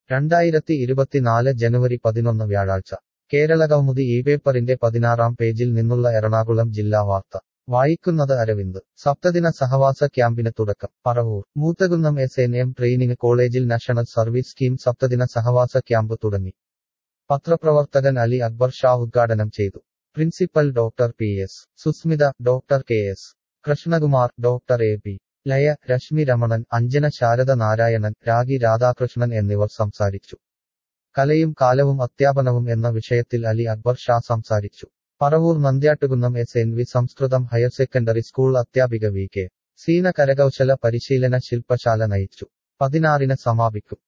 രണ്ടായിരത്തി ഇരുപത്തിനാല് ജനുവരി പതിനൊന്ന് വ്യാഴാഴ്ച കേരളകൗമുദി ഈ പേപ്പറിന്റെ പതിനാറാം പേജിൽ നിന്നുള്ള എറണാകുളം ജില്ലാ വാർത്ത വായിക്കുന്നത് അരവിന്ദ് സപ്തദിന സഹവാസ ക്യാമ്പിന് തുടക്കം Paravur Moothakunnam S N M training കോളേജിൽ നാഷണൽ സർവീസ് സ്കീം സപ്തദിന സഹവാസ ക്യാമ്പ് തുടങ്ങി പത്രപ്രവർത്തകൻ അലി അക്ബർ ഷാ ഉദ്ഘാടനം ചെയ്തു principal doctor P S Susmitha doctor K S Krishnakumar doctor A P Laya Reshmi Ramanan Anjana Sarada Narayanan Ragi Radhakrishnan എന്നിവർ സംസാരിച്ചു കലയും കാലവും അധ്യാപനവും എന്ന വിഷയത്തിൽ അലി അക്ബർ ഷാ സംസാരിച്ചു Paravur Nandyattukunnam S N V Samskritham higher secondary school അധ്യാപിക വി കെ സീന കരകൗശല പരിശീലന ശില്പശാല നയിച്ചു പതിനാറിന് സമാപിക്കും